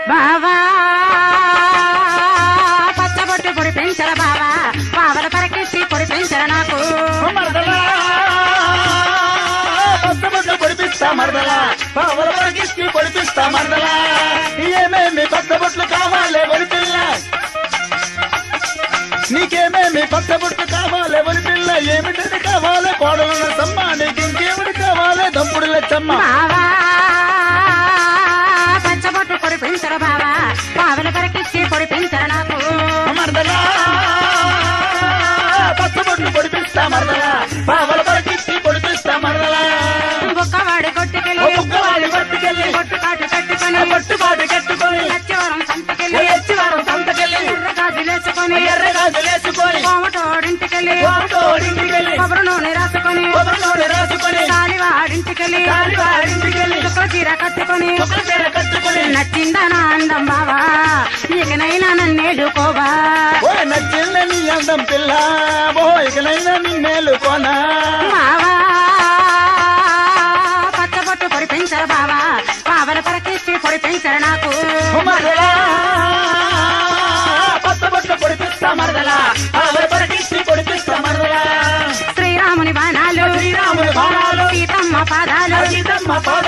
బావా పచ్చబొట్టు పొడి పెంచర బావా బావల పరకెత్తి పొడి పెంచర నాకు మరదలా పచ్చబొట్లు పొడిపిస్తా మరదలా పావల వరకిచ్చి పొడిపిస్తా మరదలా ఏమేమి పచ్చబొట్లు కావాలి ఎవరి పిల్ల నీకేమేమి పచ్చబొట్లు కావాలి ఎవరి పిల్ల ఏమిటది కావాలి కోడల సమ్మ నీకు ఇంకేమిటి కావాలి దంపుడు లచ్చమ్మ బావా పచ్చబొట్టు పొడి పెంచర బావా బావల పరకెత్తి పొడి పెంచర నాకు మరదలా పచ్చబొట్లు పొడిపిస్తా మరదలా పావల వరకిచ్చి పొడిపిస్తా మరదలా బుక్కవాడి కొట్టుకెళ్ళి ఓ బుక్కవాడి కొట్టుకెళ్ళి, బొట్టు కాటు కట్టుకొని పట్టుబాటు కట్టుకొని లచ్చవరం సంతకెళ్ళి ఎచ్చివారం సంతకెళ్ళి ఎర్ర గాజులేసుకొని ఎర్రగాజు లేచుకొని కోమటోడింటికెళ్ళి కోమటోడింటికెళ్ళి కొబ్బరి నూనె రాసుకొని కొబ్బరి నూనె రాసుకొని కాలివాడింటికెళ్ళి కాలివాడింటికెళ్ళి చుక్కల చీర కట్టుకొని చుక్కల చీర కట్టుకొని నచ్చిందా నా అందం బావా ఇకనైనా నన్నేడుకోవా ఓ నచ్చిన నీ అందం పిల్ల ఓ ఇకనైనా నిన్నేలుకోనా బావా పచ్చబొట్టు పొడి పెంచర బావా బావల పరకెత్తి పొడి పెంచర నాకు మరదలా పచ్చబొట్లు పొడిపిస్తా మరదలా ఆవిడ పరకిచ్చి పొడిపిస్తా మరదలా శ్రీరాముని బాణాలు శ్రీరాముని బాణాలు, సీతమ్మ పాదాలు సీతమ్మ పాదాలు,